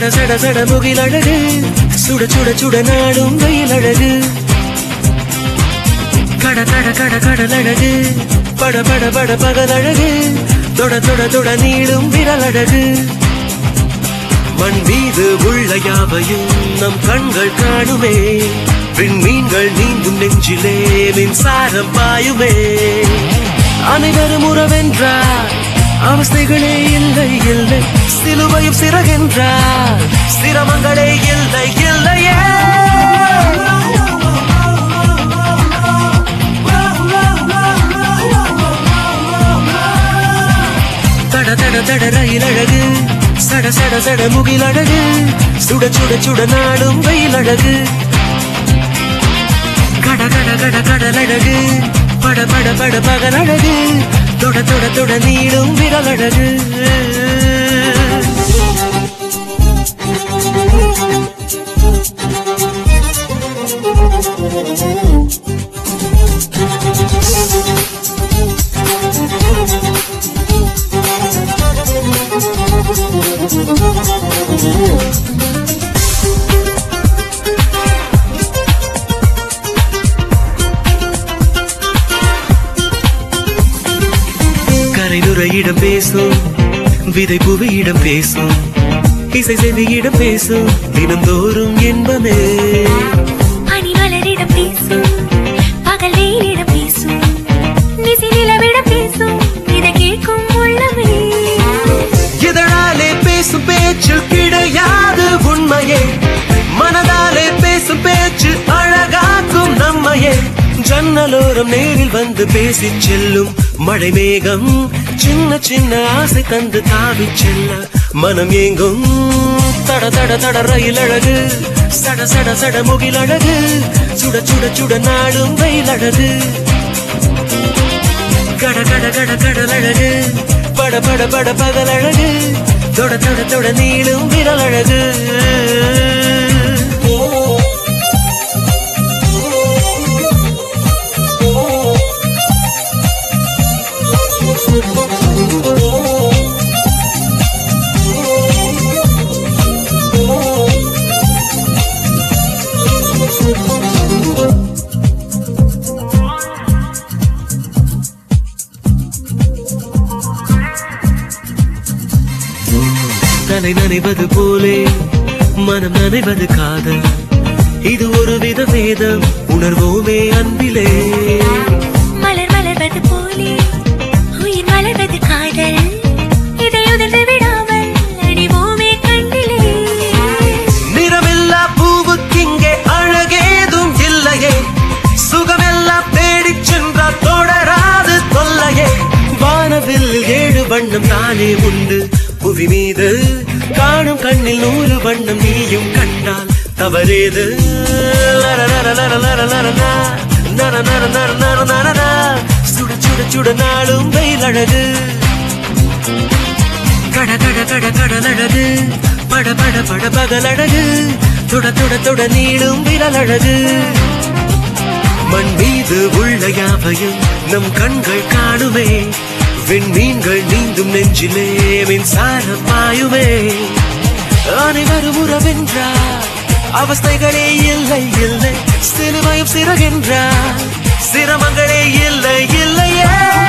சட சட சட முகில் அழகு சுட சுட சுட நாடும் வெயில் அழகு கட கட கட கடல் அழகு பட பட பட பகல் அழகு தொட தொட தொட நீளும் விரல் அழகு மண் மீது உள்ள யாவையும் நம் கண்கள் காணுமே விண்மீன்கள் நீந்தும் நெஞ்சிலே மின்சாரம் பாயுமே அனைவரும் உறவென்றார் அவஸ்தைகளே இல்லை இல்லை சிலுவையும் சிறகென்றார் சிரமங்களே இல்லை இல்லையே தட தட தட ரயில் அழகு சட சட சட முகில் அழகு சுட சுட சுட நாடும் வெயில் அழகு கட கட கட கடல் அழகு பட பட பட பகல் அழகு தொட தொட தொட நீளும் விரல் அழகு கரை நுரையிடம் பேசும் விதை புவியிடம் பேசும் இசை செவியிடம் பேசும் தினந்தோறும் என்பமே பனிமலரிடம் பேசும் பகல் வெயிலிடம் பேசும் நிசி நிலவிடம் பேசும் இதை கேட்கும் உள்ளமே இதழாலே பேசும் பேச்சு கிடையாது உண்மையே மனதாலே பேசும் பேச்சு அழகாக்கும் நம்மையே ஜன்னலோரம் நேரில் வந்து பேசி செல்லும் மழை மேகம் சின்ன சின்ன ஆசை தந்து தாவி செல்ல மனம் ஏங்கும் தட தட தட ரயில் அழகு சட சட சட முகில் அழகு சுட சுட சுட நாடும் வெயில் அழகு கட கட கட கடல் அழகு பட பட பட பகல் அழகு தொட தொட தொட நீளும் விரல் அழகு தலை நனைவது போலே மனம் நனைவது காதல் இது ஒரு வித வேதம் உணர்வோமே அன்பிலே மலர் மலர்வது போலே உயிர் மலர்வது காதல் இதை உதிர்ந்து விடாமல் அடிவோமே கண்ணிலே நிறமில்லா பூவுக்கிங்கே அழகேதும் இல்லையே சுகமெல்லாம் தேடிச் சென்றால் தொடராது தொல்லையே வானவில் ஏழு வண்ணம் தானே உண்டு புவி மீது காணும் கண்ணில் நூறு வண்ணம் நீயும் கண்டால் தவறேது லர லர லர லர லர லா. நர நர நர நர நர நா. சுட சுட சுட நாளும் வெயில் அழகு கட கட கட கடல் அழகு பட பட பட பகல் அழகு தொட தொட தொட நீளும் விரல் அழகு மண் மீது உள்ள யாவையும் நம் கண்கள் காணுமே விண்மீன்கள் நீந்தும் நெஞ்சிலே மின்சார பாயுமே அனைவரும் உறவென்றார் அவஸ்தைகளே இல்லை இல்லை சிறுமையும் சிறகென்றார் சிரமங்களே இல்லை இல்லையே